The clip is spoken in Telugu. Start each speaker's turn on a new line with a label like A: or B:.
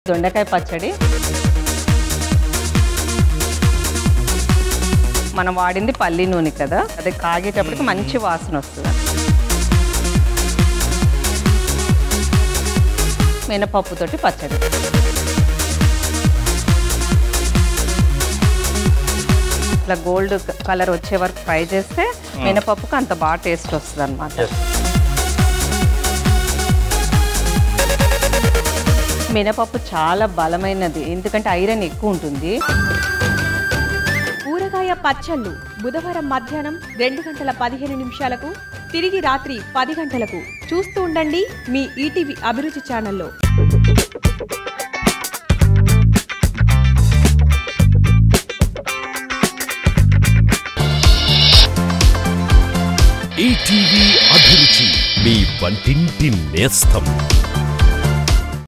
A: దొండకాయ పచ్చడి మనం వాడింది పల్లి నూనె కదా అది కాగేటప్పటికి మంచి వాసన వస్తుంది మినపప్పుతోటి పచ్చడి ఇట్లా గోల్డ్ కలర్ వచ్చే వరకు ఫ్రై చేస్తే మినపప్పుకు అంత బాగా టేస్ట్ వస్తుంది అనమాట మినపప్పు చాలా బలమైనది ఎందుకంటే ఐరన్ ఎక్కువ ఉంటుంది
B: ఊరగాయ పచ్చళ్ళు బుధవారం మధ్యాహ్నం రెండు గంటల పదిహేను నిమిషాలకు తిరిగి రాత్రి పది గంటలకు చూస్తూ ఉండండి మీ ఈటీవీ అభిరుచి ఛానల్లో
C: ఈటీవీ అభిరుచి మీ వంటింటి నేస్తం